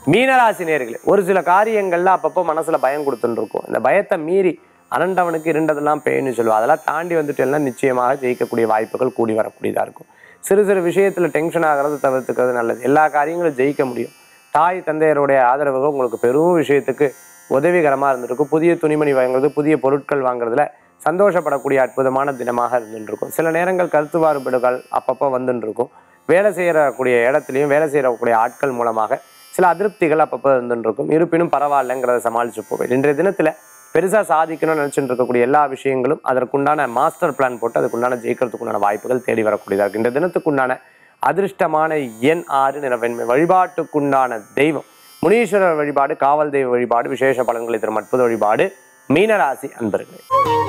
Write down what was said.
மீனராசி நேர்களே ஒரு சில காரியங்கள்ல அப்பப்போ மனசுல பயம் கொடுத்துட்டு இருக்கும் இந்த பயத்தை மீறி அரண்டவனுக்கு இருண்டதெல்லாம் பேய்னு சொல்லுவோம் அதெல்லாம் தாண்டி வந்துட்டேன்னா நிச்சயமாக ஜெயிக்கக்கூடிய வாய்ப்புகள் கூடி வரக்கூடியதா இருக்கும் சிறு சிறு விஷயத்துல டென்ஷன் ஆகிறது தவிர்த்துக்கிறது நல்லது எல்லா காரியங்களும் ஜெயிக்க முடியும் தாய் தந்தையருடைய ஆதரவுகள் உங்களுக்கு பெரும் விஷயத்துக்கு உதவிகரமாக இருந்திருக்கும் புதிய துணிமணி வாங்குறது புதிய பொருட்கள் வாங்குறதுல சந்தோஷப்படக்கூடிய அற்புதமான தினமாக இருந்துருக்கும் சில நேரங்கள் கருத்து மாறுபாடுகள் அப்பப்போ வந்துட்டு இருக்கும் வேலை செய்யக்கூடிய இடத்துலையும் வேலை செய்யக்கூடிய ஆட்கள் மூலமாக சில அதிருப்திகள் அப்பப்போ இருந்துட்டு இருக்கும் இருப்பினும் பரவாயில்லைங்கிறத சமாளிச்சு போவேன் இன்றைய தினத்தில் பெருசாக சாதிக்கணும்னு நினச்சிட்டு இருக்கக்கூடிய எல்லா விஷயங்களும் அதற்குண்டான மாஸ்டர் பிளான் போட்டு அதுக்குண்டான ஜெயிக்கிறதுக்குண்டான வாய்ப்புகள் தேடி வரக்கூடியதாக இருக்கு இந்த தினத்துக்குண்டான அதிர்ஷ்டமான எண் ஆறு நிறவெண்மை வழிபாட்டுக்குண்டான தெய்வம் முனீஸ்வரர் வழிபாடு காவல் தெய்வ வழிபாடு விசேஷ பலன்களை தரும் அற்புத வழிபாடு மீனராசி அன்பர்களே